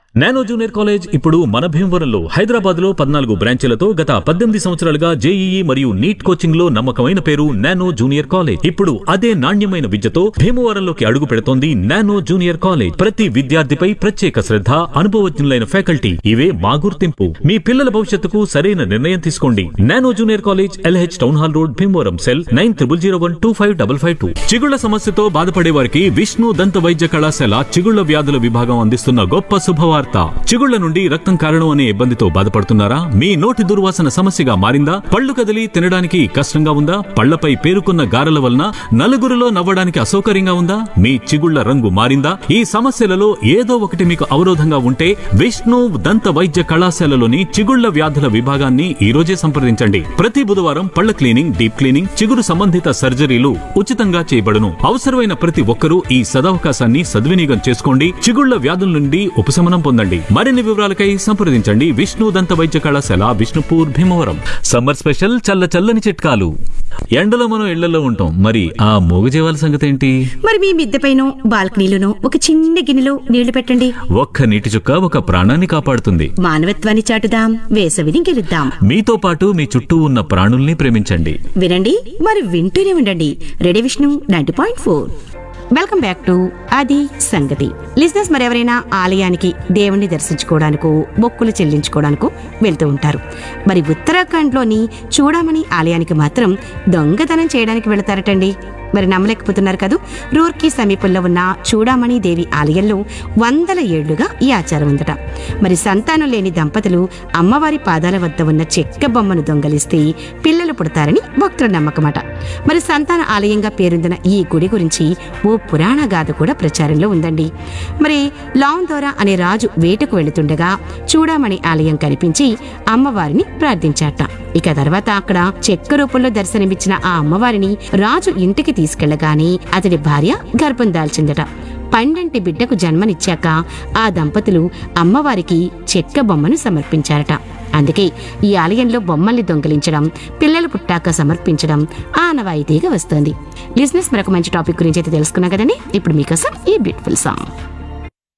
nano junior college ఇప్పుడు మన భీమవరంలో హైదరాబాద్ లో పద్నాలుగు బ్రాంచీలతో గత పద్దెనిమిది సంవత్సరాలుగా జేఈఈ మరియు నీట్ కోచింగ్ లో నమ్మకమైన పేరు నానో జూనియర్ కాలేజ్ ఇప్పుడు అదే నాణ్యమైన విద్యతో భీమవరంలోకి అడుగు పెడుతోంది నానో జూనియర్ కాలేజ్ ప్రతి విద్యార్థిపై ప్రత్యేక శ్రద్ధ అనుభవజ్ఞులైన ఫ్యాకల్టీ ఇవే మా గుర్తింపు మీ పిల్లల భవిష్యత్తుకు సరైన నిర్ణయం తీసుకోండి Nano junior college LH town hall road Bhimavaram cell nine triple zero one two five double five two చిగుళ్ల సమస్యతో బాధపడే వారికి విష్ణు దంత వైద్య కళాశాల చిగుళ్ల వ్యాధుల విభాగం అందిస్తున్న గొప్ప శుభవార్త చిగుళ్ల నుండి రక్తం కారణం అనే ఇబ్బందితో బాధపడుతున్నారా మీ నోటి దుర్వాసన సమస్యగా మారిందా పళ్ళు కదిలి తినడానికి కష్టంగా ఉందా పళ్లపై పేరుకున్న గారెల వలన నలుగురిలో నవ్వడానికి అసౌకర్యంగా ఉందా మీ చిగుళ్ల రంగు మారిందా ఈ సమస్యలలో ఏదో ఒకటి మీకు అవరోధంగా ఉంటే విష్ణు దంత వైద్య కళాశాలలోని చిగుళ్ల వ్యాధుల విభాగాన్ని ఈ రోజే సంప్రదించండి ప్రతి బుధవారం పళ్ల క్లీనింగ్ డీప్ క్లీనింగ్ చిగురు సంబంధిత సర్జరీలు ఉచితంగా చేయబడును అవసరమైన ప్రతి ఒక్కరూ ఈ సదవకాశాన్ని సద్వినియోగం చేసుకోండి చిగుళ్ల వ్యాధుల నుండి ఉపశమనం పొందండి మరిన్ని వివరాలకై సంప్రదించండి విష్ణు దంత వైద్య కళాశాల విష్ణుపూర్ భీమవరం సమ్మర్ స్పెషల్ చల్ల చల్లని చిట్కాలు ఎండలో మనం ఇళ్లలో ఉంటాం మరి ఆ మూగజీవాల సంగతి ఏంటి మరి మీ మిద్దెపైనో బాల్కనీలోనో ఒక చిన్న గిన్నెలో నీళ్లు పెట్టండి ఒక్క నీటి చుక్క ఒక ప్రాణాన్ని కాపాడుతుంది మానవత్వాన్ని చాటుదాం వేసవిని గెలుద్దాం మీతో పాటు మీ చుట్టూ ఉన్న ప్రాణుల్ని ప్రేమించండి వినండి మరి వింటూనే ఉండండి ready Vishnu ninety point four welcome back to అది సంగతి లిజినెస్ మరి ఎవరైనా ఆలయానికి దేవుణ్ణి దర్శించుకోవడానికో మొక్కులు చెల్లించుకోవడానికో వెళ్తూ ఉంటారు మరి ఉత్తరాఖండ్లోని చూడమని ఆలయానికి మాత్రం దొంగతనం చేయడానికి వెళతారటండి మరి నమ్మలేకపోతున్నారు కదూ రూర్కీ సమీపంలో ఉన్న చూడామణి దేవి ఆలయంలో వందల ఏళ్లుగా ఈ ఆచారం ఉందట మరి సంతానం లేని దంపతులు అమ్మవారి పాదాల వద్ద ఉన్న చెక్క బొమ్మను దొంగలిస్తే పిల్లలు పుడతారని భక్తుల నమ్మకమట మరి సంతాన ఆలయంగా పేరొందిన ఈ గుడి గురించి ఓ పురాణ గాథ కూడా ప్రచారంలో ఉందండి మరి లాందోరా అనే రాజు వేటకు వెళుతుండగా చూడామణి ఆలయం కనిపించి అమ్మవారిని ప్రార్థించాట ఇక తర్వాత అక్కడ చెక్క రూపంలో దర్శనమిచ్చిన ఆ అమ్మవారిని రాజు ఇంటికి తీసుకెళ్లగానే అతడి భార్య గర్భం దాల్చిందట పండంటి బిడ్డకు జన్మనిచ్చాక ఆ దంపతులు అమ్మవారికి చెక్క బొమ్మను సమర్పించారట అందుకే ఈ ఆలయంలో బొమ్మల్ని దొంగిలించడం పిల్లలు పుట్టాక సమర్పించడం ఆనవాయితీగా వస్తోంది లిజినెస్ మరొక మంచి టాపిక్ గురించి అయితే తెలుసుకున్నా కదండి ఇప్పుడు మీకోసం ఈ బ్యూటిఫుల్ సాంగ్